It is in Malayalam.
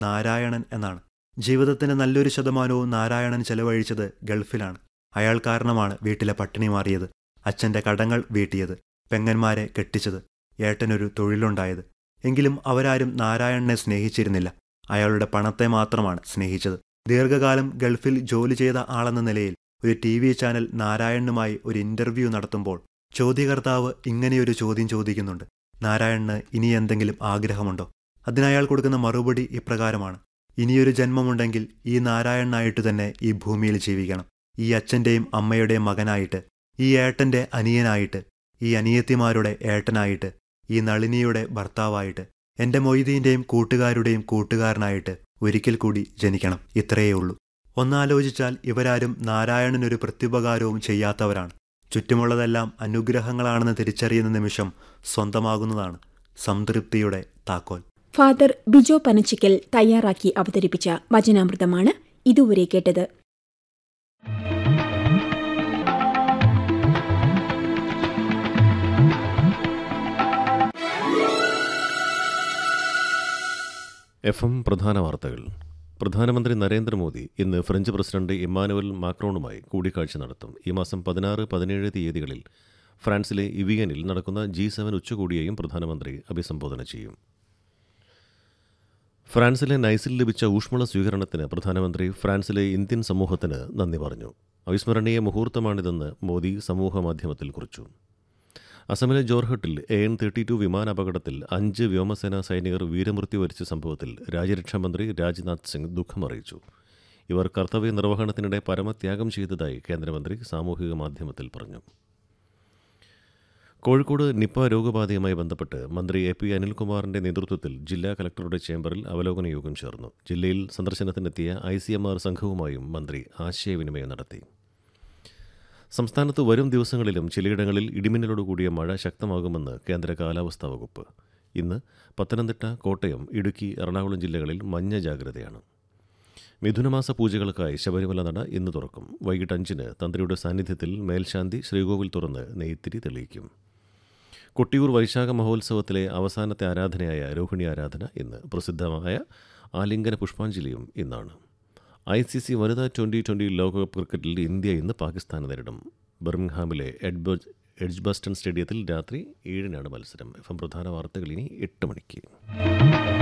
നാരായണൻ എന്നാണ് ജീവിതത്തിന്റെ നല്ലൊരു ശതമാനവും നാരായണൻ ചെലവഴിച്ചത് ഗൾഫിലാണ് അയാൾ കാരണമാണ് വീട്ടിലെ പട്ടിണി മാറിയത് അച്ഛന്റെ കടങ്ങൾ വീട്ടിയത് പെങ്ങന്മാരെ കെട്ടിച്ചത് ഏട്ടനൊരു തൊഴിലുണ്ടായത് എങ്കിലും അവരാരും നാരായണനെ സ്നേഹിച്ചിരുന്നില്ല അയാളുടെ പണത്തെ മാത്രമാണ് സ്നേഹിച്ചത് ദീർഘകാലം ഗൾഫിൽ ജോലി ചെയ്ത ആളെന്ന നിലയിൽ ഒരു ടി വി ചാനൽ നാരായണനുമായി ഒരു ഇന്റർവ്യൂ നടത്തുമ്പോൾ ചോദ്യകർത്താവ് ഇങ്ങനെയൊരു ചോദ്യം ചോദിക്കുന്നുണ്ട് നാരായണന് ഇനി എന്തെങ്കിലും ആഗ്രഹമുണ്ടോ അതിനയാൾ കൊടുക്കുന്ന മറുപടി ഇപ്രകാരമാണ് ഇനിയൊരു ജന്മമുണ്ടെങ്കിൽ ഈ നാരായണനായിട്ട് തന്നെ ഈ ഭൂമിയിൽ ജീവിക്കണം ഈ അച്ഛൻ്റെയും അമ്മയുടെയും മകനായിട്ട് ഈ ഏട്ടൻ്റെ അനിയനായിട്ട് ഈ അനിയത്തിമാരുടെ ഏട്ടനായിട്ട് ഈ നളിനിയുടെ ഭർത്താവായിട്ട് എൻ്റെ മൊയ്തീൻ്റെയും കൂട്ടുകാരുടെയും കൂട്ടുകാരനായിട്ട് ഒരിക്കൽ കൂടി ജനിക്കണം ഇത്രയേ ഉള്ളൂ ഒന്നാലോചിച്ചാൽ ഇവരാരും നാരായണനൊരു പ്രത്യുപകാരവും ചെയ്യാത്തവരാണ് ചുറ്റുമുള്ളതെല്ലാം അനുഗ്രഹങ്ങളാണെന്ന് തിരിച്ചറിയുന്ന നിമിഷം സ്വന്തമാകുന്നതാണ് സംതൃപ്തിയുടെ താക്കോൽ ഫാദർ ബിജോ പനച്ചിക്കൽ തയ്യാറാക്കി അവതരിപ്പിച്ച വചനാമൃതമാണ് ഇതുവരെ കേട്ടത് എഫ് എം പ്രധാന വാർത്തകൾ പ്രധാനമന്ത്രി നരേന്ദ്രമോദി ഇന്ന് ഫ്രഞ്ച് പ്രസിഡന്റ് ഇമ്മാനുവൽ മാക്രോണുമായി കൂടിക്കാഴ്ച നടത്തും ഈ മാസം പതിനാറ് പതിനേഴ് തീയതികളിൽ ഫ്രാൻസിലെ ഇവിയനിൽ നടക്കുന്ന ജി സെവൻ ഉച്ചകോടിയെയും പ്രധാനമന്ത്രി അഭിസംബോധന ചെയ്യും ഫ്രാൻസിലെ നൈസിൽ ലഭിച്ച ഊഷ്മള സ്വീകരണത്തിന് പ്രധാനമന്ത്രി ഫ്രാൻസിലെ ഇന്ത്യൻ സമൂഹത്തിന് നന്ദി പറഞ്ഞു അവിസ്മരണീയ മുഹൂർത്തമാണിതെന്ന് മോദി സമൂഹമാധ്യമത്തിൽ കുറിച്ചു അസമിലെ ജോർഹട്ടിൽ എ എൻ തേർട്ടി ടു വിമാനാപകടത്തിൽ അഞ്ച് വ്യോമസേനാ സൈനികർ വീരമൃത്യു വരിച്ച സംഭവത്തിൽ രാജ്യരക്ഷാമന്ത്രി രാജ്നാഥ് സിംഗ് ദുഃഖമറിയിച്ചു ഇവർ കർത്തവ്യ നിർവഹണത്തിനിടെ പരമത്യാഗം ചെയ്തതായി കേന്ദ്രമന്ത്രി സാമൂഹിക മാധ്യമത്തിൽ പറഞ്ഞു കോഴിക്കോട് നിപ്പ രോഗബാധയുമായി ബന്ധപ്പെട്ട് മന്ത്രി എ പി അനിൽകുമാറിന്റെ നേതൃത്വത്തിൽ ജില്ലാ കലക്ടറുടെ ചേംബറിൽ അവലോകന യോഗം ചേർന്നു ജില്ലയിൽ സന്ദർശനത്തിനെത്തിയ ഐ സി എം ആർ സംഘവുമായും മന്ത്രി ആശയവിനിമയം നടത്തി സംസ്ഥാനത്ത് വരും ദിവസങ്ങളിലും ചിലയിടങ്ങളിൽ ഇടിമിന്നലോടുകൂടിയ മഴ ശക്തമാകുമെന്ന് കേന്ദ്ര കാലാവസ്ഥാ വകുപ്പ് ഇന്ന് പത്തനംതിട്ട കോട്ടയം ഇടുക്കി എറണാകുളം ജില്ലകളിൽ മഞ്ഞ ജാഗ്രതയാണ് മിഥുനമാസ പൂജകൾക്കായി ശബരിമല നട ഇന്ന് തുറക്കും വൈകിട്ട് അഞ്ചിന് തന്ത്രിയുടെ സാന്നിധ്യത്തിൽ മേൽശാന്തി ശ്രീകോവിൽ തുറന്ന് നെയ്ത്തിരി തെളിയിക്കും കൊട്ടിയൂർ വൈശാഖ മഹോത്സവത്തിലെ അവസാനത്തെ ആരാധനയായ രോഹിണി ആരാധന ഇന്ന് പ്രസിദ്ധമായ ആലിംഗന പുഷ്പാഞ്ജലിയും ഇന്നാണ് ഐ സി സി വനിതാ ട്വൻ്റി ട്വൻ്റി ലോകകപ്പ് ക്രിക്കറ്റിൽ ഇന്ത്യ ഇന്ന് പാകിസ്ഥാനെ നേരിടും ബർമിംഗ്ഹാമിലെ എഡ്ബർജ് എഡ്ജ്ബസ്റ്റൺ സ്റ്റേഡിയത്തിൽ രാത്രി ഏഴിനാണ് മത്സരം എഫ് എം പ്രധാന വാർത്തകൾ ഇനി എട്ട് മണിക്ക്